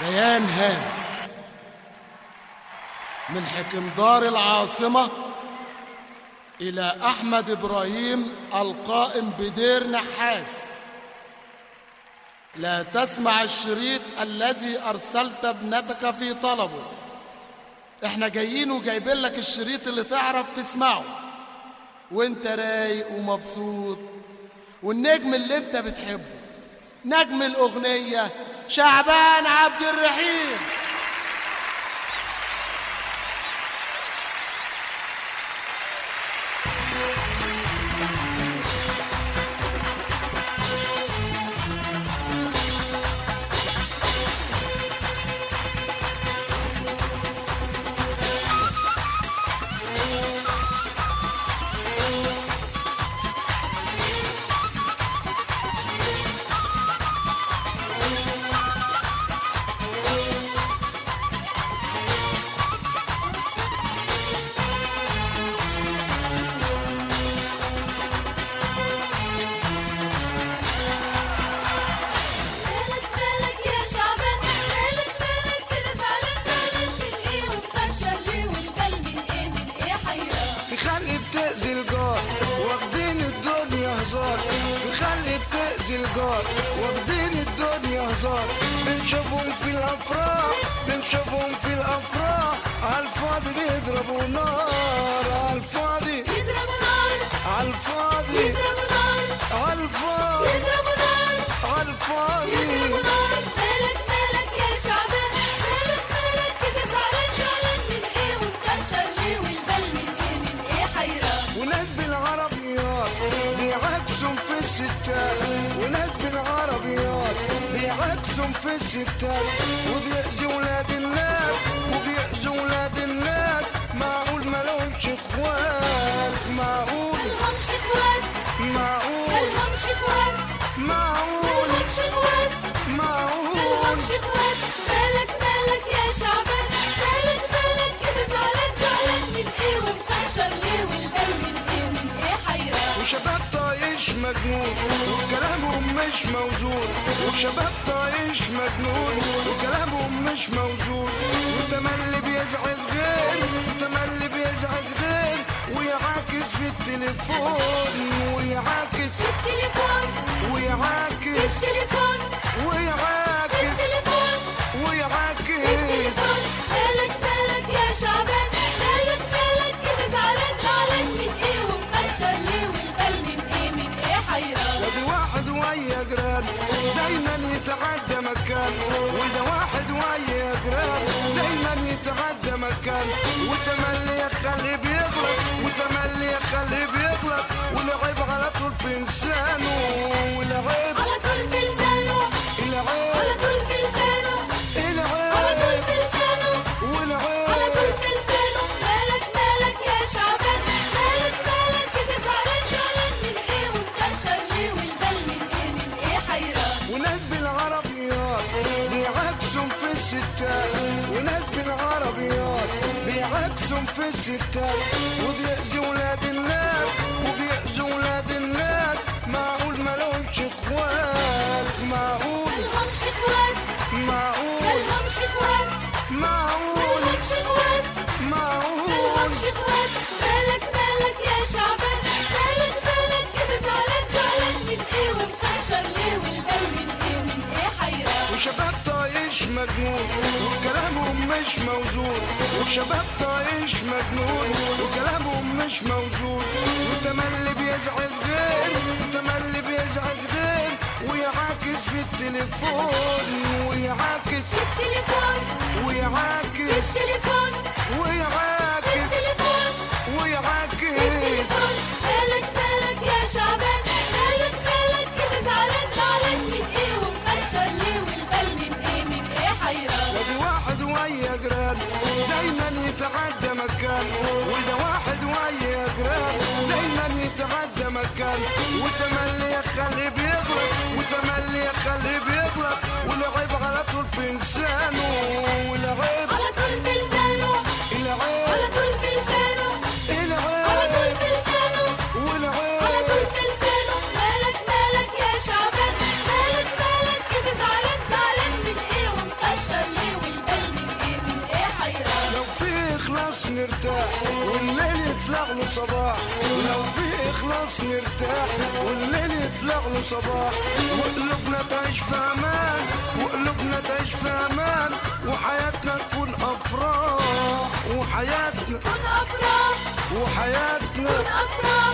بيان هام من حكمدار العاصمة إلى أحمد إبراهيم القائم بدير نحاس لا تسمع الشريط الذي أرسلت ابنتك في طلبه احنا جايين وجايبين لك الشريط اللي تعرف تسمعه وانت رايق ومبسوط والنجم اللي انت بتحبه نجم الأغنية شعبان عبد الرحيم مالك مالك يا شعبان مالك مالك كده زعلان زعلان من ايه ومكشر ليه والقلب من ايه من ايه حيران في خلق بتأذي الجار واخدين الدنيا هزار في خلق بتأذي الجار واخدين الدنيا هزار بنشوفهم في الأفراح بنشوفهم في الأفراح عالفاضي بيضربوا نار عالفاضي يضربوا نار عالفاضي يضربوا نار عالفاضي يضربوا نار عالفاضي يضربوا نار مالك مالك يا شعبان مالك مالك كده زعلان زعلان من ايه ومكشر ليه والقلب من ايه من ايه حيران وناس بالعربيات بيعكسوا في الستات وناس بالعربيات بيعكسوا في الستات وبيأذوا ولاد الناس وبيأذوا ولاد الناس معقول ما لهمش اخوات معقول مالهمش اخوات معقول مالهمش اخوات معقول مالهمش اخوات معقول مالهمش اخوات مالك مالك يا شعبان مالك مالك كده زعلان زعلان من ايه ومكشر ليه والقلب من ايه من ايه حيران وشباب طايش مجنون وكلامهم مش موزون وشباب طايش مجنون وكلامهم مش موزون وتملي بيزعل غير وتملي بيزعل غير ويعاكس في التليفون ويعاكس التليفون ويعاكس التليفون ويعاكس التليفون ويعاكس التليفون مالك مالك يا شعبان مالك مالك كده زعلان زعلان من ايه ومكشر ليه والقلب من ايه من ايه حيران وادي واحد ويا جيران دايما يتعدى مكان وده واحد ويا جيران دايما يتعدى مكان وتملي يخلي بيغلط وتملي يخلي بيغلط والعيب على طول في لسانه والعيب على طول في لسانه على العيب طول في لسانه على طول العيب في لسانه على طول والعيب في لسانه مالك مالك يا شعبان مالك مالك كده زعلان زعلان من ايه ومكشر ليه والقلب من ايه من ايه حيران وناس بالعربيات بيعكسوا في الستات وناس بالعربيات بيعكسوا في الستات وبيأذوا ولاد الناس وبيأذوا ولاد الناس معقول ما لهمش اخوات معقول مالهمش اخوات معقول مالهمش اخوات معقول مالهمش اخوات معقول مالهمش اخوات مالك مالك يا شعبان مالك مالك كده زعلان زعلان من ايه ومكشر ليه والقلب من ايه من ايه حيران وشباب طايش مجنون وكلامهم مش موزون وشباب طايش مجنون وكلامهم مش موزون وتملي بيزعل غير وتملي بيزعل غير ويعاكس في التليفون ويعاكس التليفون ويعاكس التليفون ويعاكس التليفون ويعاكس التليفون مالك مالك يا شعبان مالك مالك كده زعلان زعلان من ايه ومكشر ليه والقلب من ايه من ايه حيران وادي واحد ويا جيران دايما يتعدى مكان وده واحد ويا جيران دايما يتعدى مكان وتملي يخلي بيغلط وتملي يخلي بيغلط والعيب على طول في لسانه والعيب على طول في لسانه العيب على طول في لسانه على طول العيب في لسانه على طول والعيب في لسانه مالك مالك يا شعبان مالك مالك كده زعلان زعلان من ايه ومكشر صباح لو في اخلاص نرتاح والليل يطلع له صباح وقلوبنا تعيش في امان وقلوبنا تعيش في امان وحياتنا تكون افراح وحياتنا كن أفراح وحياتنا كن أفراح